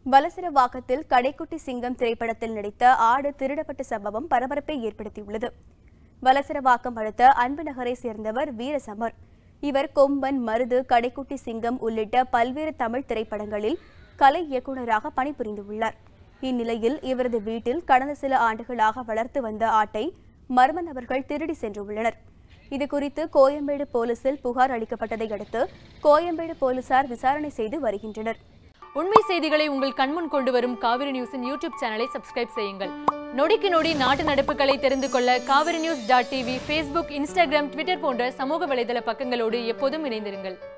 வலசரவாக்கத்தில் கடைக்குட்டி சிங்கம் திரைப்படத்தில் நடித்த ஆடு திருடப்பட்ட சம்பவம் பரபரப்பை ஏற்படுத்தியுள்ளது வலசரவாக்கம் அடுத்த அன்பு நகரை சேர்ந்தவர் வீரசமர் இவர் கொம்பன் மருது கடைக்குட்டி சிங்கம் உள்ளிட்ட பல்வேறு தமிழ் திரைப்படங்களில் கலை இயக்குநராக பணிபுரிந்துள்ளார் இந்நிலையில் இவரது வீட்டில் கடந்த சில ஆண்டுகளாக வளர்த்து வந்த ஆட்டை மர்ம நபர்கள் திருடி சென்றுள்ளனர் இதுகுறித்து கோயம்பேடு போலீசில் புகார் அளிக்கப்பட்டதை அடுத்து கோயம்பேடு போலீசார் விசாரணை செய்து வருகின்றனர் உண்மை செய்திகளை உங்கள் கண்முன் கொண்டு வரும் காவிரி நியூஸின் யூடியூப் சேனலை சப்ஸ்கிரைப் செய்யுங்கள் நொடிக்கு நொடி நாட்டு நடப்புகளை தெரிந்து கொள்ள Kaveri news dot TV Facebook Instagram Twitter போன்ற சமூக வலைதள பக்கங்களோடு எப்போதும் இணைந்திருங்கள்